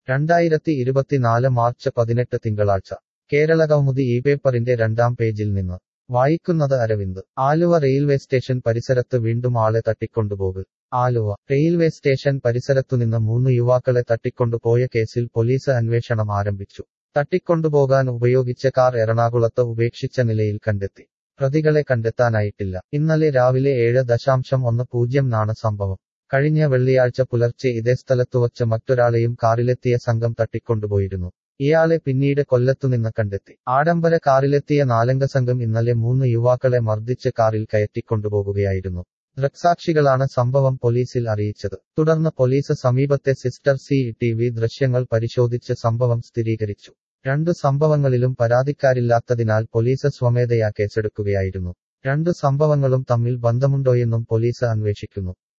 രണ്ടായിരത്തി ഇരുപത്തിനാല് മാർച്ച് പതിനെട്ട് തിങ്കളാഴ്ച കേരള കൗമുദി ഈ പേപ്പറിന്റെ രണ്ടാം പേജിൽ നിന്ന് വായിക്കുന്നത് അരവിന്ദ് ആലുവ റെയിൽവേ സ്റ്റേഷൻ പരിസരത്ത് വീണ്ടും ആളെ തട്ടിക്കൊണ്ടുപോകൽ ആലുവ റെയിൽവേ സ്റ്റേഷൻ പരിസരത്തുനിന്ന് മൂന്ന് യുവാക്കളെ തട്ടിക്കൊണ്ടുപോയ കേസിൽ പോലീസ് അന്വേഷണം ആരംഭിച്ചു തട്ടിക്കൊണ്ടുപോകാൻ ഉപയോഗിച്ച കാർ എറണാകുളത്ത് ഉപേക്ഷിച്ച നിലയിൽ കണ്ടെത്തി പ്രതികളെ കണ്ടെത്താനായിട്ടില്ല ഇന്നലെ രാവിലെ ഏഴ് ദശാംശം ഒന്ന് പൂജ്യം നാണ് സംഭവം കഴിഞ്ഞ വെള്ളിയാഴ്ച പുലർച്ചെ ഇതേ സ്ഥലത്തുവച്ച് മറ്റൊരാളെയും കാറിലെത്തിയ സംഘം തട്ടിക്കൊണ്ടുപോയിരുന്നു ഇയാളെ പിന്നീട് കൊല്ലത്തുനിന്ന് കണ്ടെത്തി ആഡംബര കാറിലെത്തിയ നാലംഗ സംഘം ഇന്നലെ മൂന്ന് യുവാക്കളെ മർദ്ദിച്ച് കാറിൽ കയറ്റിക്കൊണ്ടുപോകുകയായിരുന്നു ദൃക്സാക്ഷികളാണ് സംഭവം പോലീസിൽ അറിയിച്ചത് തുടർന്ന് പോലീസ് സമീപത്തെ സിസ്റ്റർ സി ടി വി ദൃശ്യങ്ങൾ പരിശോധിച്ച് സംഭവം സ്ഥിരീകരിച്ചു രണ്ടു സംഭവങ്ങളിലും പരാതിക്കാരില്ലാത്തതിനാൽ പോലീസ് സ്വമേധയാ കേസെടുക്കുകയായിരുന്നു രണ്ടു സംഭവങ്ങളും തമ്മിൽ ബന്ധമുണ്ടോയെന്നും പോലീസ് അന്വേഷിക്കുന്നു